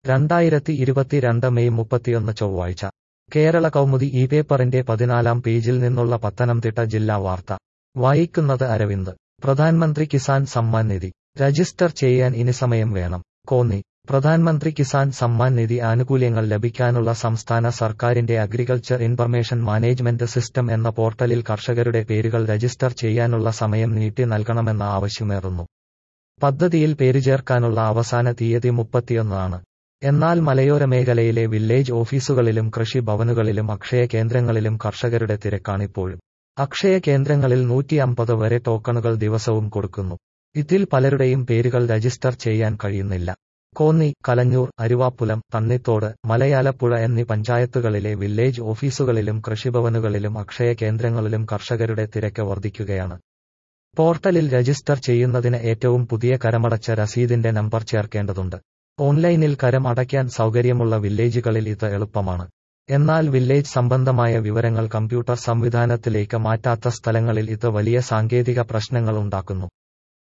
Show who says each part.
Speaker 1: രണ്ടായിരത്തി ഇരുപത്തിരണ്ട് മെയ് മുപ്പത്തിയൊന്ന് ചൊവ്വാഴ്ച കേരള കൗമുദി ഈ പേപ്പറിന്റെ പതിനാലാം പേജിൽ നിന്നുള്ള പത്തനംതിട്ട ജില്ലാ വാർത്ത വായിക്കുന്നത് അരവിന്ദ് പ്രധാൻമന്ത്രി കിസാൻ സമ്മാൻ നിധി രജിസ്റ്റർ ചെയ്യാൻ ഇനി സമയം വേണം കോന്നി പ്രധാൻമന്ത്രി കിസാൻ സമ്മാൻ നിധി ആനുകൂല്യങ്ങൾ ലഭിക്കാനുള്ള സംസ്ഥാന സർക്കാരിന്റെ അഗ്രികൾച്ചർ ഇൻഫർമേഷൻ മാനേജ്മെന്റ് സിസ്റ്റം എന്ന പോർട്ടലിൽ കർഷകരുടെ പേരുകൾ രജിസ്റ്റർ ചെയ്യാനുള്ള സമയം നീട്ടി നൽകണമെന്ന ആവശ്യമേറുന്നു പദ്ധതിയിൽ പേര് ചേർക്കാനുള്ള അവസാന തീയതി മുപ്പത്തിയൊന്നാണ് എന്നാൽ മലയോര മേഖലയിലെ വില്ലേജ് ഓഫീസുകളിലും കൃഷി ഭവനുകളിലും അക്ഷയ കേന്ദ്രങ്ങളിലും കർഷകരുടെ തിരക്കാണിപ്പോഴും അക്ഷയ കേന്ദ്രങ്ങളിൽ നൂറ്റി അമ്പത് വരെ ടോക്കണുകൾ ദിവസവും കൊടുക്കുന്നു ഇതിൽ പലരുടെയും പേരുകൾ രജിസ്റ്റർ ചെയ്യാൻ കഴിയുന്നില്ല കോന്നി കലഞ്ഞൂർ അരുവാപ്പുലം തണ്ണിത്തോട് മലയാലപ്പുഴ എന്നീ പഞ്ചായത്തുകളിലെ വില്ലേജ് ഓഫീസുകളിലും കൃഷിഭവനുകളിലും അക്ഷയ കേന്ദ്രങ്ങളിലും കർഷകരുടെ തിരക്ക് വർദ്ധിക്കുകയാണ് പോർട്ടലിൽ രജിസ്റ്റർ ചെയ്യുന്നതിന് ഏറ്റവും പുതിയ കരമടച്ച രസീതിന്റെ നമ്പർ ചേർക്കേണ്ടതുണ്ട് ഓൺലൈനിൽ കരം അടയ്ക്കാൻ സൗകര്യമുള്ള വില്ലേജുകളിൽ ഇത് എളുപ്പമാണ് എന്നാൽ വില്ലേജ് സംബന്ധമായ വിവരങ്ങൾ കമ്പ്യൂട്ടർ സംവിധാനത്തിലേക്ക് മാറ്റാത്ത സ്ഥലങ്ങളിൽ ഇത് വലിയ സാങ്കേതിക പ്രശ്നങ്ങൾ ഉണ്ടാക്കുന്നു